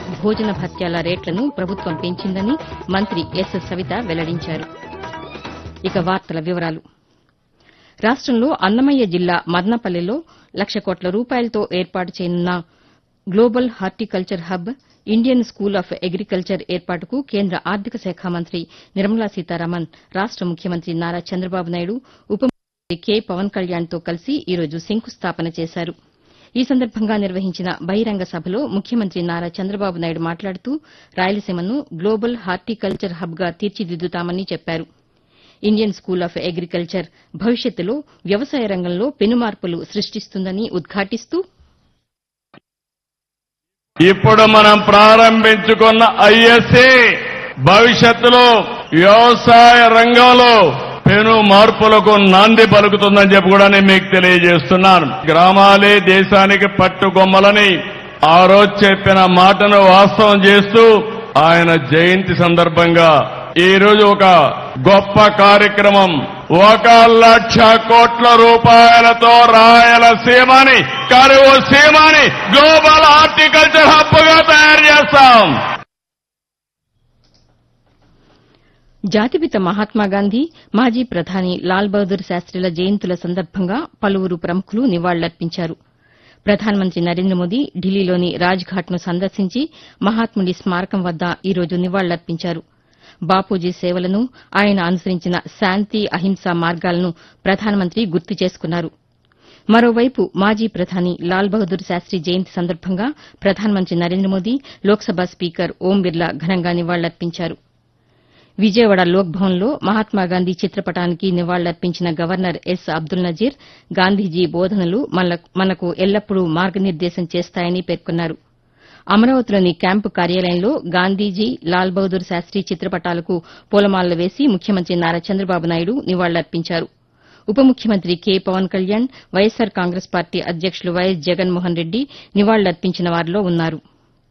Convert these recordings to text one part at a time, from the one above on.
భోజన భత్యాల రేట్లను ప్రభుత్వం పెంచిందని మంత్రి ఎస్ సవిత వెల్లడించారు ఇక వార్తల వివరాలు రాష్టంలో అన్నమయ్య జిల్లా మదనపల్లెలో లక్ష కోట్ల రూపాయలతో ఏర్పాటు చేయనున్న global horticulture hub Indian school of agriculture ఏర్పాటుకు కేంద్ర ఆర్థిక శాఖ మంత్రి నిర్మలా సీతారామన్ రాష్ట ముఖ్యమంత్రి నారా చంద్రబాబు నాయుడు ఉప ముఖ్యమంత్రి కె పవన్ కళ్యాణ్తో కలిసి ఈరోజు శంకుస్థాపన చేశారు ఈ సందర్భంగా నిర్వహించిన బహిరంగ సభలో ముఖ్యమంత్రి నారా చంద్రబాబు నాయుడు మాట్లాడుతూ రాయలసీమను గ్లోబల్ హార్టికల్చర్ హబ్గా తీర్చిదిద్దుతామని చెప్పారు ఇండియన్ స్కూల్ ఆఫ్ అగ్రికల్చర్ భవిష్యత్తులో వ్యవసాయ రంగంలో పెనుమార్పులు సృష్టిస్తుందని ఉద్ఘాటిస్తూ ఇప్పుడు మనం ప్రారంభించుకున్న ఐఎస్ఏ భవిష్యత్తులో వ్యవసాయ రంగంలో పెను మార్పులకు నాంది పలుకుతుందని చెప్పి కూడా నేను మీకు తెలియజేస్తున్నాను గ్రామాలే దేశానికి పట్టుకొమ్మలని ఆ రోజు చెప్పిన మాటను వాస్తవం చేస్తూ ఆయన జయంతి సందర్భంగా ఈ రోజు ఒక గొప్ప కార్యక్రమం ఒక లక్ష కోట్ల రూపాయలతో రాయలసీమని కరువు సీమని గ్లోబల్ హార్టికల్చర్ హబ్ గా తయారు చేస్తాం జాతిపిత మహాత్మాగాంధీ మాజీ ప్రధాని లాల్ బహదూర్ శాస్త్రిల జయంతుల సందర్భంగా పలువురు ప్రముఖులు నివాళులర్పించారు ప్రధానమంత్రి నరేంద్ర మోదీ ఢిల్లీలోని రాజ్ఘాట్ను సందర్శించి మహాత్ముడి స్మారకం వద్ద ఈరోజు నివాళులర్పించారు బాపూజీ సేవలను ఆయన అనుసరించిన శాంతి అహింస మార్గాలను ప్రధానమంత్రి గుర్తు చేసుకున్నారు మరోవైపు మాజీ ప్రధాని లాల్ బహదూర్ శాస్త్రి జయంతి సందర్భంగా ప్రధానమంత్రి నరేంద్ర మోదీ లోక్సభ స్పీకర్ ఓం బిర్లా ఘనంగా నివాళులర్పించారు విజయవాడ లోక్ భవన్లో మహాత్మాగాంధీ చిత్రపటానికి నివాళులర్పించిన గవర్నర్ ఎస్ అబ్దుల్ నజీర్ గాంధీజీ బోధనలు మన- మనకు ఎల్లప్పుడూ మార్గనిర్దేశం చేస్తాయని పేర్కొన్నారు అమరావతిలోని క్యాంపు కార్యాలయంలో గాంధీజీ లాల్ బహదూర్ శాస్త్రి చిత్రపటాలకు పూలమాలలు వేసి ముఖ్యమంత్రి నారా చంద్రబాబు నాయుడు నివాళులర్పించారు ఉప ముఖ్యమంత్రి K Pawan Kalyan YSR Congress party అధ్యక్షులు వైఎస్ జగన్మోహన్ రెడ్డి నివాళులర్పించిన వారిలో ఉన్నారు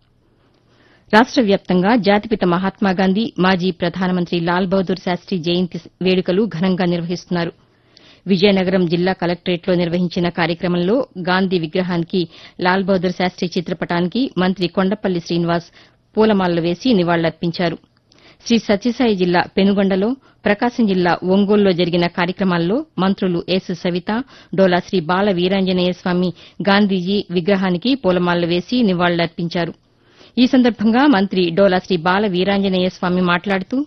రాష్ట వ్యాప్తంగా జాతిపిత మహాత్మాగాంధీ మాజీ ప్రధానమంత్రి లాల్ బహదూర్ శాస్త్రి జయంతి వేడుకలు ఘనంగా నిర్వహిస్తున్నారు విజయనగరం జిల్లా కలెక్టరేట్లో నిర్వహించిన కార్యక్రమంలో గాంధీ విగ్రహానికి లాల్ బహదూర్ శాస్త్రి చిత్రపటానికి మంత్రి కొండపల్లి శ్రీనివాస్ పూలమాలలు వేసి నివాళులర్పించారు శ్రీ సత్యసాయి జిల్లా పెనుగొండలో ప్రకాశం జిల్లా ఒంగోలులో జరిగిన కార్యక్రమాల్లో మంత్రులు ఎస్ సవిత డోలా శ్రీ బాల వీరాంజనేయ స్వామి గాంధీజీ విగ్రహానికి పూలమాలలు వేసి నివాళులర్పించారు ఈ సందర్భంగా మంత్రి డోలా శ్రీ బాల వీరాంజనేయ స్వామి మాట్లాడుతూ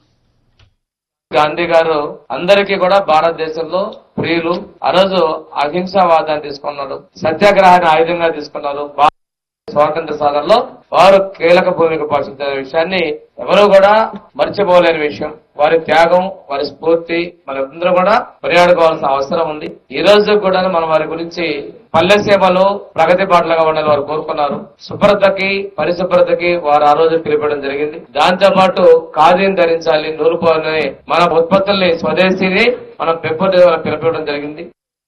గాంధీ గారు అందరికీ కూడా భారతదేశంలో ప్రియులు ఆ రోజు అహింసావాదాన్ని తీసుకున్నారు సత్యాగ్రహాన్ని ఆయుధంగా తీసుకున్నారు భారత స్వాతంత్ర సాధనలో వారు కీలక భూమిక పోషించిన విషయాన్ని ఎవరూ కూడా మర్చిపోలేని విషయం వారి త్యాగం వారి స్ఫూర్తి మనందరూ కూడా కొనియాడుకోవాల్సిన అవసరం ఉంది ఈ రోజు కూడా మనం వారి గురించి పల్లె సేవలు ప్రగతి బాటలుగా ఉండాలని వారు కోరుకున్నారు శుభ్రతకి పరిశుభ్రతకి వారు ఆ రోజు పిలిపడం జరిగింది దాంతో పాటు ఖాదీని ధరించాలి నూరుపోవాలని మన ఉత్పత్తుల్ని స్వదేశీని మనం పెంపొందించాలని పిలిపడం జరిగింది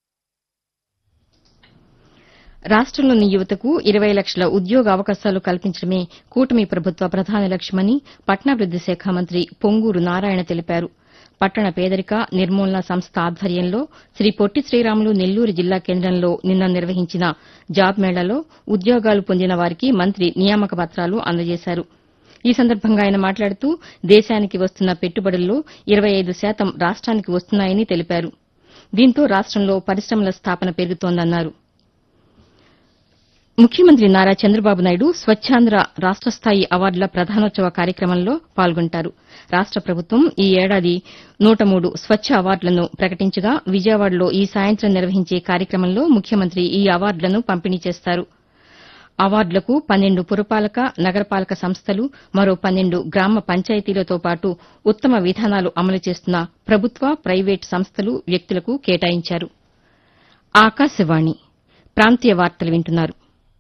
రాష్టంలోని యువతకు ఇరవై లక్షల ఉద్యోగ అవకాశాలు కల్పించడమే కూటమి ప్రభుత్వ ప్రధాన లక్ష్యమని పట్టణాభివృద్ది శాఖ మంత్రి పొంగూరు నారాయణ తెలిపారు పట్టణ పేదరిక నిర్మూలన సంస్థ ఆధ్వర్యంలో శ్రీ పొట్టి శ్రీరాములు నెల్లూరు జిల్లా కేంద్రంలో నిన్న నిర్వహించిన జాబ్ మేళాలో ఉద్యోగాలు పొందిన వారికి మంత్రి నియామక పత్రాలు అందజేశారు ఈ సందర్భంగా ఆయన మాట్లాడుతూ దేశానికి వస్తున్న పెట్టుబడుల్లో ఇరవై ఐదు శాతం రాష్ట్రానికి వస్తున్నాయని తెలిపారు దీంతో రాష్టంలో పరిశ్రమల స్థాపన పెరుగుతోందన్నారు ముఖ్యమంత్రి నారా చంద్రబాబు నాయుడు స్వచ్ఛాంధ్ర రాష్ట స్థాయి అవార్డుల ప్రధానోత్సవ కార్యక్రమంలో పాల్గొంటారు రాష్ట ప్రభుత్వం ఈ ఏడాది నూట మూడు స్వచ్ఛ అవార్డులను ప్రకటించగా విజయవాడలో ఈ సాయంత్రం నిర్వహించే కార్యక్రమంలో ముఖ్యమంత్రి ఈ అవార్డులను పంపిణీ చేస్తారు అవార్డులకు పన్నెండు పురపాలక నగరపాలక సంస్థలు మరో పన్నెండు గ్రామ పంచాయతీలతో పాటు ఉత్తమ విధానాలు అమలు చేస్తున్న ప్రభుత్వ ప్రైవేటు సంస్థలు వ్యక్తులకు కేటాయించారు ఆకాశవాణి ప్రాంతీయ వార్తలు వింటున్నారు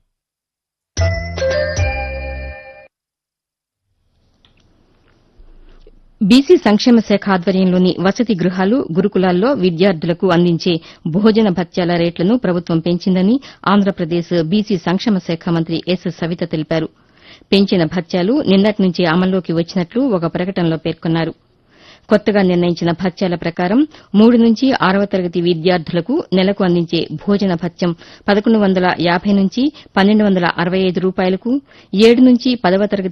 బీసీ సంక్షేమ శాఖ ఆధ్వర్యంలోని వసతి గృహాలు గురుకులాల్లో విద్యార్థులకు అందించే భోజన భత్యాల రేట్లను ప్రభుత్వం పెంచిందని ఆంధ్రప్రదేశ్ బీసీ సంక్షేమ శాఖ మంత్రి ఎస్ సవిత తెలిపారు పెంచిన భత్యాలు నిన్నటి నుంచే అమల్లోకి వచ్చినట్లు ఒక ప్రకటనలో పేర్కొన్నారు కొత్తగా నిర్ణయించిన భత్యాల ప్రకారం మూడు నుంచి ఆరవ తరగతి విద్యార్థులకు నెలకు అందించే భోజన భత్యం పదకొండు వందల యాభై నుంచి పన్నెండు వందల అరవై ఐదు రూపాయలకు ఏడు నుంచి పదవ తరగతి